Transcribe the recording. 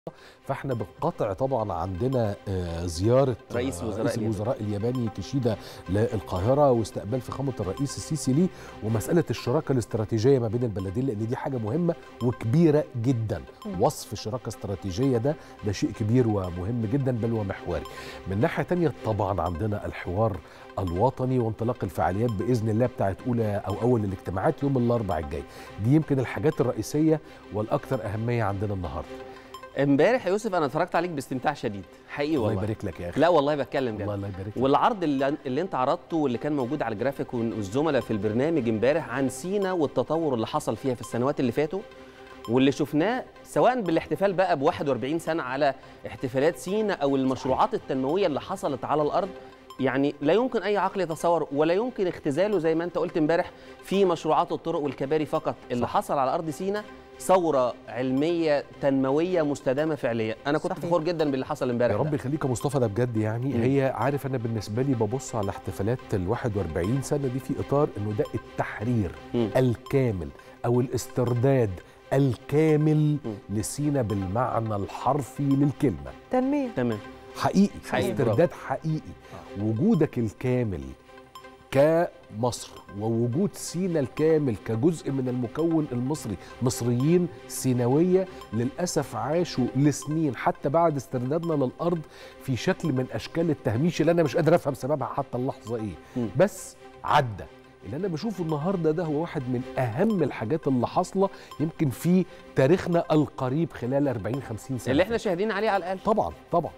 فاحنا بالقطع طبعا عندنا آه، زياره آه، رئيس الوزراء رئيس الياباني. الوزراء الياباني كيشيدا للقاهره واستقبال فخامه الرئيس السيسي ليه ومساله الشراكه الاستراتيجيه ما بين البلدين لان دي حاجه مهمه وكبيره جدا وصف الشراكه الاستراتيجيه ده ده شيء كبير ومهم جدا بل ومحوري من ناحيه تانية طبعا عندنا الحوار الوطني وانطلاق الفعاليات باذن الله بتاعت اولى او اول الاجتماعات يوم الاربعاء الجاي دي يمكن الحاجات الرئيسيه والاكثر اهميه عندنا النهارده امبارح يا يوسف انا اتفرجت عليك باستمتاع شديد حقيقي الله والله يبارك لك يا اخي لا والله بتكلم الله جد الله يبارك لك والعرض اللي, اللي انت عرضته واللي كان موجود على الجرافيك والزملاء في البرنامج امبارح عن سينا والتطور اللي حصل فيها في السنوات اللي فاتوا واللي شفناه سواء بالاحتفال بقى ب 41 سنه على احتفالات سينا او المشروعات التنمويه اللي حصلت على الارض يعني لا يمكن اي عقل يتصور ولا يمكن اختزاله زي ما انت قلت امبارح في مشروعات الطرق والكباري فقط اللي صح. حصل على ارض سينا ثوره علميه تنمويه مستدامه فعليا انا كنت صحيح. فخور جدا باللي حصل امبارح يا ده. رب يخليك يا مصطفى ده بجد يعني مم. هي عارف انا بالنسبه لي ببص على احتفالات ال 41 سنه دي في اطار انه ده التحرير مم. الكامل او الاسترداد الكامل مم. لسينا بالمعنى الحرفي للكلمه تنميه تمام حقيقي حقيقي، استرداد حقيقي وجودك الكامل كمصر ووجود سينا الكامل كجزء من المكون المصري مصريين سيناوية للأسف عاشوا لسنين حتى بعد استردادنا للأرض في شكل من أشكال التهميش اللي أنا مش قادر أفهم سببها حتى اللحظة إيه مم. بس عدى اللي أنا بشوفه النهاردة ده هو واحد من أهم الحاجات اللي حاصلة يمكن في تاريخنا القريب خلال 40 50 سنة اللي احنا شاهدين عليه على الاقل طبعا طبعا